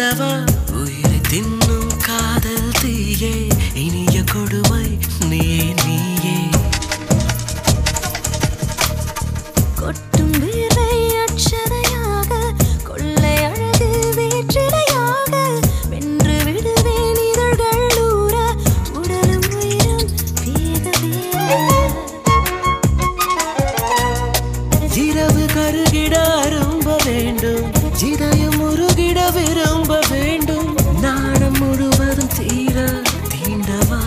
தீண்டவா உயிரை தின்னும் காதல் தீயே இனிய கொடுமை நீயே நீயே கொட்டும் வீரை அட்சதையாக கொள்ளை அழகு வேற்றிடையாக வென்று விடுவேன் இதழ்கள் ஊற உடலும் உயிரும் வேக வேக இரவு கருகிட அரும்ப வேண்டும் இதயம் உருகிட விரும்ப வேண்டும் நாணம் முழுவதும் தீர தீண்டவா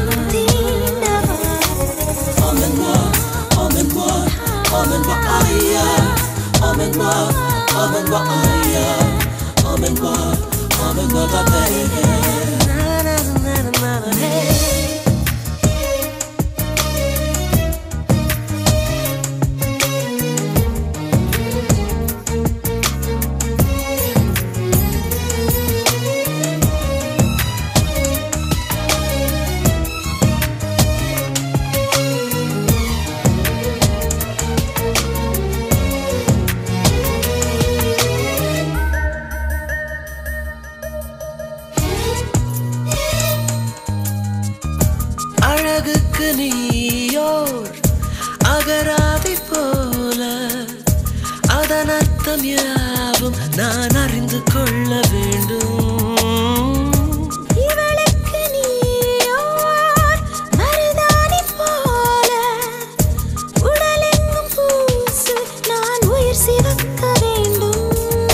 அழகுக்கு நீயோர் அகராதி போல அதன் அர்த்தம் யாவும் நான் அறிந்து கொள்ள வேண்டும் இவளுக்கு நீயோர் மருதாணி போல உடலெங்கும் பூசு நான் உயிர் சிவக்க வேண்டும்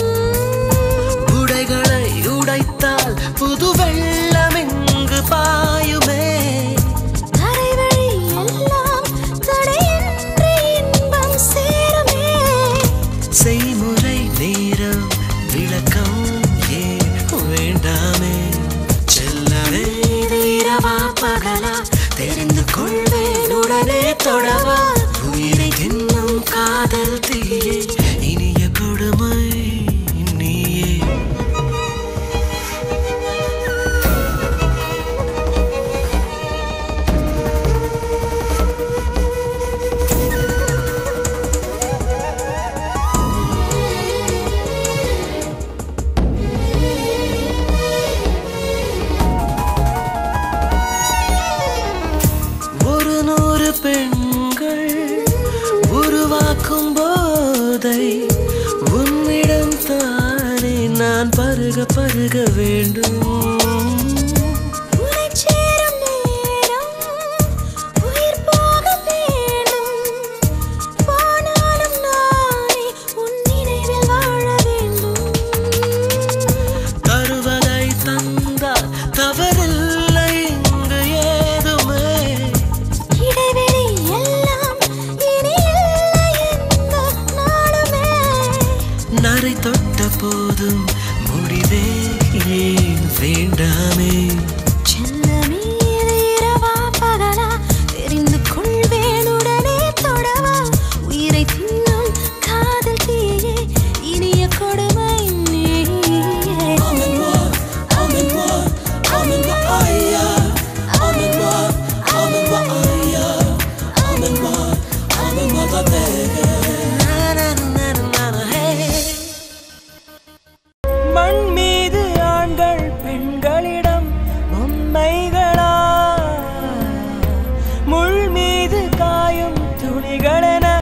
உடைகளை உடைத்தால் புது வெள்ளம் எங்கு பாயுமே தரைவழி எல்லாம் தடையின்றி இன்பம் சேருமே செய்முறை நேரம் விளக்கம் ஏன் வேண்டாமே செல்லவே இரவா பகலா தெரிந்து கொள்வேன் உடனே தொடவா உயிரை தின்னும் காதல் தீயே இனிய கொடுமை நீயே ஒரு நூறு பெண்கள் உருவாக்கும் போதை உன்னிடம் தானே நான் பருக பருக வேண்டும் உனைச் சேரும் நேரம் உயிர் போக வேண்டும் போனாலும் நானே உன் நினைவில் வாழ வேண்டும் தருவதை தந்தால் தவறில்லை இங்கு ஏதுமே இடைவெளி எல்லாம் இனி இல்லை எந்த நாடுமே நரை தொட்ட போதும் முடிவே ஏன் வேண்டாமே